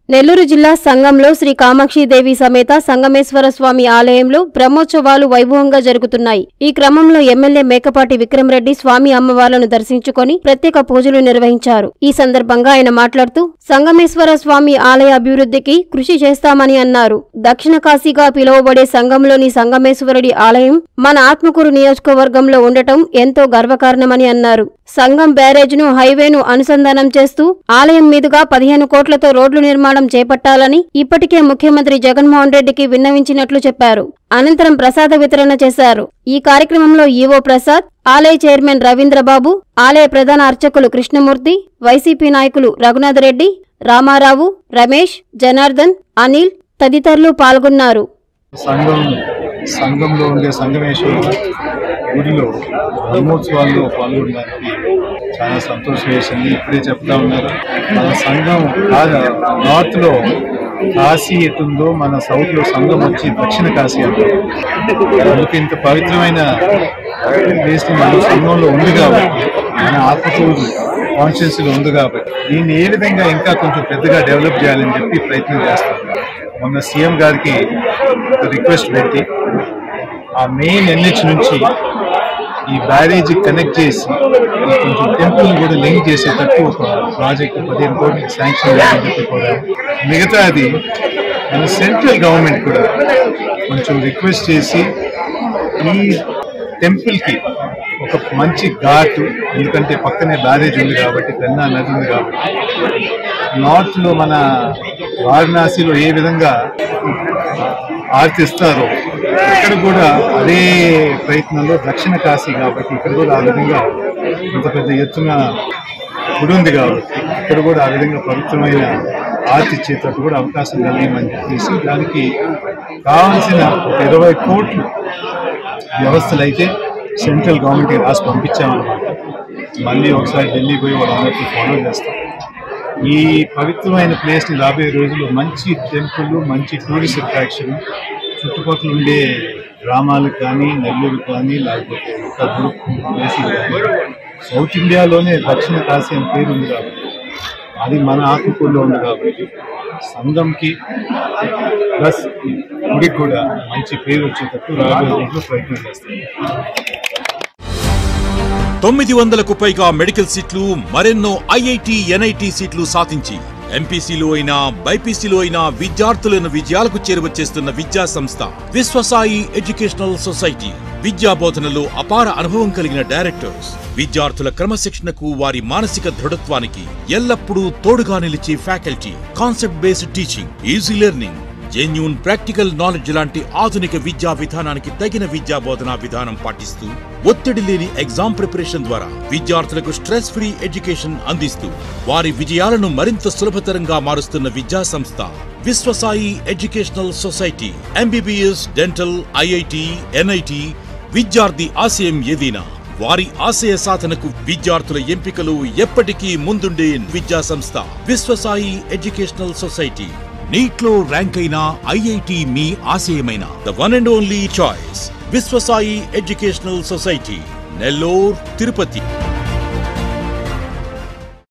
నెల్లూరు జిల్లా సంఘంలో శ్రీ కామాక్షిదేవి సమేత సంగమేశ్వర స్వామి ఆలయంలో బ్రహ్మోత్సవాలు వైభవంగా జరుగుతున్నాయి ఈ క్రమంలో ఎమ్మెల్యే మేకపాటి విక్రమరెడ్డి స్వామి అమ్మవార్లను దర్శించుకొని ప్రత్యేక పూజలు నిర్వహించారు ఈ సందర్భంగా ఆయన మాట్లాడుతూ సంగమేశ్వర స్వామి ఆలయ అభివృద్ధికి కృషి చేస్తామని అన్నారు దక్షిణ కాశీగా పిలువబడే సంఘంలోని సంగమేశ్వరుడి ఆలయం మన ఆత్మకూరు నియోజకవర్గంలో ఉండటం ఎంతో గర్వకారణమని అన్నారు సంగం బ్యారేజ్ను హైవేను అనుసంధానం చేస్తూ ఆలయం మీదుగా పదిహేను కోట్లతో రోడ్లు నిర్మాణం చేపట్టాలని ఇప్పటికే ముఖ్యమంత్రి జగన్మోహన్ రెడ్డికి విన్నవించినట్లు చెప్పారు అనంతరం ప్రసాద వితరణ చేశారు ఈ కార్యక్రమంలో ఈవో ప్రసాద్ ఆలయ చైర్మన్ రవీంద్రబాబు ఆలయ ప్రధాన అర్చకులు కృష్ణమూర్తి వైసీపీ నాయకులు రఘునాథరెడ్డి రామారావు రమేష్ జనార్దన్ అనిల్ తదితరులు పాల్గొన్నారు సంఘం సంఘంలో ఉండే సంగమేశ్వర గుడిలో బ్రహ్మోత్సవాల్లో పాల్గొనడానికి చాలా సంతోషం వేసింది ఇప్పుడే చెప్తా ఉన్నారు మన సంఘం నార్త్ లో కాశీ ఎటుందో మన సౌత్ లో సంఘం వచ్చి దక్షిణ కాశీ అంటారు అందుకు ఇంత పవిత్రమైన ప్లేస్ మన సంఘంలో ఉంది కాబట్టి మన ఆత్మకూరు కాన్షియన్స్ లో ఉంది కాబట్టి దీన్ని ఏ విధంగా ఇంకా కొంచెం పెద్దగా డెవలప్ చేయాలని చెప్పి ప్రయత్నం చేస్తాం మొన్న సీఎం గారికి ఒక రిక్వెస్ట్ పెట్టి ఆ మెయిన్ ఎన్హెచ్ నుంచి ఈ బ్యారేజ్ కనెక్ట్ చేసి ఈ కొంచెం టెంపుల్ కూడా లింక్ చేసేటట్టు ఒక ప్రాజెక్ట్ పదిహేను కోట్లకి శాంక్షన్ చేయాలని చెప్పి కూడా మిగతా అది మన సెంట్రల్ గవర్నమెంట్ కూడా కొంచెం రిక్వెస్ట్ చేసి ఈ టెంపుల్ కి ఒక మంచి ఘాట్ ఎందుకంటే పక్కనే బ్యారేజ్ ఉంది కాబట్టి పెన్నా నది ఉంది కాబట్టి నార్త్ లో మన వారణాసిలో ఏ విధంగా ఆర్తిస్తారో ఇక్కడ కూడా అదే ప్రయత్నంలో దక్షిణ కాశీ కాబట్టి ఇక్కడ కూడా ఆ విధంగా ఇంత పెద్ద ఎత్తున గుడి ఉంది కాబట్టి ఇక్కడ కూడా ఆ విధంగా పవిత్రమైన ఆర్తి ఇచ్చేటట్టు కూడా అవకాశం కలిగమని చెప్పేసి దానికి కావాల్సిన ఒక ఇరవై కోట్లు వ్యవస్థలు అయితే సెంట్రల్ గవర్నమెంట్కి రాసి పంపించామన్నమాట మళ్ళీ ఒకసారి ఢిల్లీ పోయి వాళ్ళందరికీ ఫాలో చేస్తాం ఈ పవిత్రమైన ప్లేస్ని రాబోయే రోజుల్లో మంచి టెంపుల్ మంచి టూరిస్ట్ అట్రాక్షన్ చుట్టుపక్కల ఉండే గ్రామాలకు కానీ నెల్లూరు కానీ లేకపోతే ఇంకా ప్లేసులు కానీ సౌత్ ఇండియాలోనే దక్షిణ కాశీ అని పేరు ఉంది కాబట్టి అది మన ఆకుకూరులో ఉంది కాబట్టి సంఘంకి ప్లస్ ఈ గుడికి కూడా మంచి పేరు వచ్చేటట్టు రాబోయే రోజుల్లో ప్రయత్నం చేస్తాం తొమ్మిది వందలకు పైగా మెడికల్ సీట్లు మరెన్నో ఐఐటి ఎన్ఐటి సీట్లు సాధించి ఎంపీసీలో అయినా బైపీసీలో అయినా విద్యార్థులను విజయాలకు చేరువచ్చేస్తున్న విద్యా సంస్థ విశ్వసాయి ఎడ్యుకేషనల్ సొసైటీ విద్యా బోధనలో అపార అనుభవం కలిగిన డైరెక్టర్స్ విద్యార్థుల క్రమశిక్షణకు వారి మానసిక దృఢత్వానికి ఎల్లప్పుడూ తోడుగా నిలిచే faculty concept based teaching easy learning genuine practical knowledge లాంటి ఆధునిక విద్యా విధానానికి తగిన విద్యా బోధనా విధానం పాటిస్తూ ఒత్తిడి లేని ఎగ్జామ్ ప్రిపరేషన్ ద్వారా విద్యార్థులకు స్ట్రెస్ ఫ్రీ ఎడ్యుకేషన్ అందిస్తూ వారి విజయాలను మరింత సులభతరంగా మారుస్తున్న విద్యా సంస్థ Viswasai educational society MBBS dental IIT NIT విద్యార్థి ఆశయం ఏదైనా వారి ఆశయ సాధనకు విద్యార్థుల ఎంపికలు ఎప్పటికీ ముందుండే విద్యా సంస్థ విశ్వసాయి ఎడ్యుకేషనల్ సొసైటీ నీట్లో ర్యాంక్ అయిన ఐఐటి మీ ఆశయమైన the one and only choice Viswasai educational society Nellore Tirupati